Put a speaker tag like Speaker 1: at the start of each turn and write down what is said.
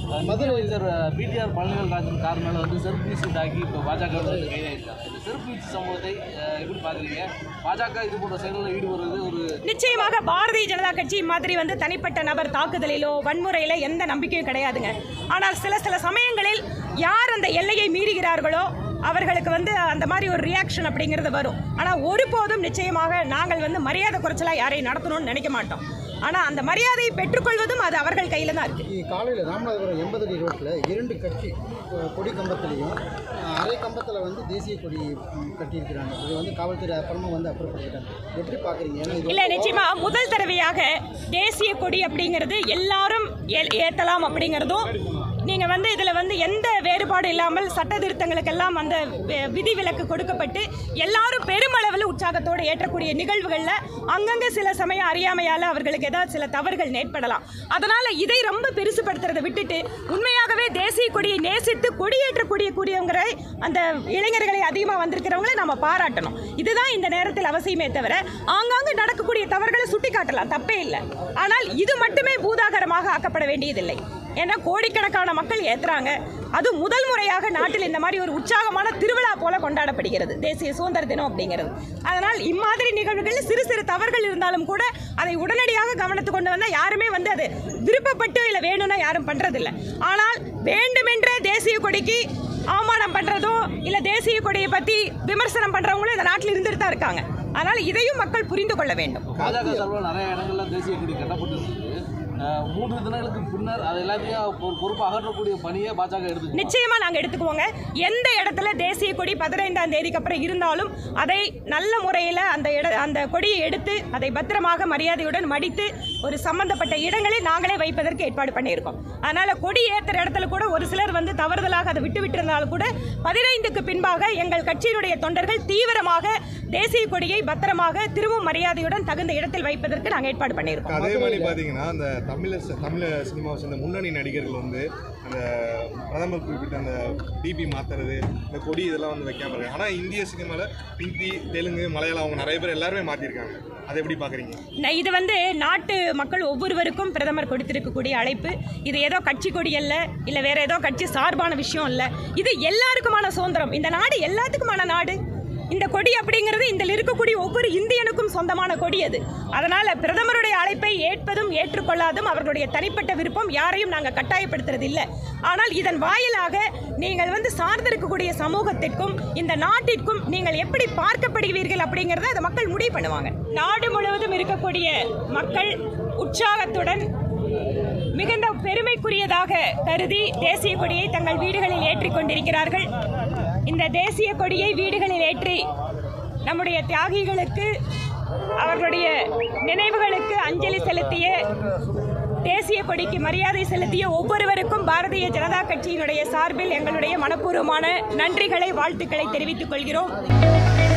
Speaker 1: முதலமைச்சர் PTR Palanivel Rajan car மேலே வந்து செருப்பு வீசி தாக்கி இப்போ பாஜக வந்து கைதாகிருக்காங்க இந்த செருப்பு வீச்சு சம்பவத்தை அஹ், எப்படி பார்க்குறீங்க பாஜக இது போன்ற செயல்களில் ஈடுபடுறது ஒரு
Speaker 2: நிச்சயமாக பாரதிய ஜனதா கட்சி மாதிரி வந்து தனிப்பட்ட நபர் தாக்குதலிலோ வன்முறையில எந்த நம்பிக்கையும் கிடையாதுங்க ஆனால் சில சில சமயங்களில் யார் அந்த எல்லையை மீறுகிறார்களோ அவர்களுக்கு வந்து அந்த மாதிரி ஒரு ரியாக்ஷன் அப்படிங்கிறது வரும் ஆனால் ஒருபோதும் நிச்சயமாக நாங்கள் வந்து மரியாதை குறைச்சலாக யாரையும் நடத்தணும்னு நினைக்க மாட்டோம் ஆனால் அந்த மரியாதையை பெற்றுக்கொள்வதும் அது அவர்கள் கையில் தான் இருக்குது
Speaker 3: காலையில் ராமநாதபுரம் எண்பது அடி ரோட்டில் இரண்டு கட்சி அஹ், கொடி கம்பத்துலேயும் அஹ், அரை கம்பத்தில் வந்து தேசிய கொடி ம், கட்டியிருக்கிறாங்க இது வந்து காவல்துறை அப்புறமா வந்து அப்புறப்படுத்திட்டாங்க எப்படி பார்க்குறீங்க ஏன்னா இது
Speaker 2: இல்லை நிச்சயமா முதல் தடவையாக தேசிய கொடி அப்படிங்கிறது எல்லாரும் ஏ- ஏத்தலாம் அப்படிங்கிறதும் நீங்க வந்து இதுல வந்து எந்த வேறுபாடு இல்லாமல் சட்ட திருத்தங்களுக்கெல்லாம் அந்த வி- விதிவிலக்கு கொடுக்கப்பட்டு எல்லாரும் பெருமளவில் உற்சாகத்தோடு ஏற்றக்கூடிய நிகழ்வுகள்ல அங்கங்க சில சமயம் அறியாமையால அவர்களுக்கு ஏதாவது சில தவறுகள் நேர்படலாம் அதனால இதை ரொம்ப பெருசுபடுத்துறதை விட்டுட்டு உண்மையாகவே தேசிய கொடியை நேசித்து கொடியேற்றக்கூடிய கூடியவங்களை அந்த இளைஞர்களை அதிகமாக வந்திருக்கிறவங்களை நம்ம பாராட்டணும் இதுதான் இந்த நேரத்தில் அவசியமே தவிர ஆங்காங்கு நடக்கக்கூடிய தவறுகளை சுட்டி காட்டலாம் தப்பே இல்லை ஆனால் இது மட்டுமே பூதாகரமாக ஆக்கப்பட வேண்டியதில்லை ஏன்னா கோடிக்கணக்கான மக்கள் ஏத்துறாங்க அது முதல் முறையாக நாட்டில் இந்த மாதிரி ஒரு உற்சாகமான திருவிழா போல கொண்டாடப்படுகிறது தேசிய சுதந்திர தினம் அப்படிங்கிறது அதனால் இம்மாதிரி நிகழ்வுகளில் சிறு சிறு தவறுகள் இருந்தாலும் கூட அதை உடனடியாக கவனத்துக்கு கொண்டு வந்தால் யாருமே வந்து அது விருப்பப்பட்டு இல்லை வேணும்னா யாரும் பண்றதில்லை ஆனால் வேண்டுமென்றே தேசிய கொடிக்கு அவமானம் பண்றதும் இல்ல தேசிய கொடியை பத்தி விமர்சனம் பண்றவங்களும் இந்த நாட்டில் இருந்துட்டு தான் இருக்காங்க அதனால இதையும் மக்கள் புரிந்து கொள்ள வேண்டும்
Speaker 1: பாஜக சார்பில் நிறைய இடங்கள்ல தேசிய கொடி கட்டப்பட்டு இருக்கு அஹ், மூன்று தினங்களுக்கு பின்னர் அது எல்லாத்தையும் ஒரு பொறுப்பு அகற்றக்கூடிய பணியை பாஜக எடுத்துக்கணும்
Speaker 2: நிச்சயமா நாங்க எடுத்துக்குவோங்க எந்த இடத்துல தேசிய கொடி பதினைந்தாம் தேதிக்கு அப்புறம் இருந்தாலும் அதை நல்ல முறையில் அந்த இட அந்த கொடியை எடுத்து அதை பத்திரமாக மரியாதையுடன் மடித்து ஒரு சம்பந்தப்பட்ட இடங்களில் நாங்களே வைப்பதற்கு ஏற்பாடு பண்ணியிருக்கோம் அதனால கொடி ஏற்றுற இடத்துல கூட ஒரு சிலர் வந்து தவறுதலாக அதை விட்டு விட்டிருந்தாலும் கூட பதினைந்துக்கு பின்பாக எங்கள் கட்சியினுடைய தொண்டர்கள் தீவிரமாக தேசிய கொடியை பத்திரமாக திரும்பவும் மரியாதையுடன் தகுந்த இடத்தில் வைப்பதற்கு நாங்கள் ஏற்பாடு பண்ணியிருக்கோம்
Speaker 4: அதே மாதிரி பார்த்தீங்கன்னா அந்த தமிழ தமிழ் சினிமாவை சேர்ந்த முன்னணி நடிகர்கள் வந்து அந்த பிரதமர் குறிப்பிட்ட அந்த டிபி மாத்துறது இந்த கொடி இதெல்லாம் வந்து வைக்காம இருக்காங்க ஆனால் இந்திய சினிமாவில் ஹிந்தி தெலுங்கு மலையாளம் அவங்க நிறைய பேர் எல்லாருமே மாற்றிருக்காங்க அதை எப்படி பார்க்குறீங்க
Speaker 2: ந- இது வந்து நாட்டு மக்கள் ஒவ்வொருவருக்கும் பிரதமர் கொடுத்திருக்கக்கூடிய அழைப்பு இது ஏதோ கட்சி கொடி அல்ல இல்லை வேற ஏதோ கட்சி சார்பான விஷயம் இல்லை இது எல்லாருக்குமான சுதந்திரம் இந்த நாடு எல்லாத்துக்குமான நாடு இந்த கொடி அப்படிங்கிறது இதில் இருக்கக்கூடிய ஒவ்வொரு இந்தியனுக்கும் சொந்தமான கொடி அது அதனால பிரதமருடைய அழைப்பை ஏற்பதும் ஏற்றுக்கொள்ளாதும் அவர்களுடைய தனிப்பட்ட விருப்பம் யாரையும் நாங்கள் கட்டாயப்படுத்துறது இல்லை ஆனால் இதன் வாயிலாக நீங்கள் வந்து சார்ந்திருக்கக்கூடிய சமூகத்திற்கும் இந்த நாட்டிற்கும் நீங்கள் எப்படி பார்க்கப்படுவீர்கள் அப்படிங்கிறத அதை மக்கள் முடிவு பண்ணுவாங்க நாடு முழுவதும் இருக்கக்கூடிய மக்கள் உற்சாகத்துடன் மிகுந்த பெருமைக்குரியதாக கருதி தேசிய கொடியை தங்கள் வீடுகளில் ஏற்றிக் கொண்டிருக்கிறார்கள் இந்த தேசிய கொடியை வீடுகளில் ஏற்றி நம்முடைய தியாகிகளுக்கு அவர்களுடைய நினைவுகளுக்கு அஞ்சலி செலுத்திய தேசிய கொடிக்கு மரியாதை செலுத்திய ஒவ்வொருவருக்கும் பாரதிய ஜனதா கட்சியினுடைய சார்பில் எங்களுடைய மனப்பூர்வமான நன்றிகளை வாழ்த்துக்களை தெரிவித்துக் கொள்கிறோம்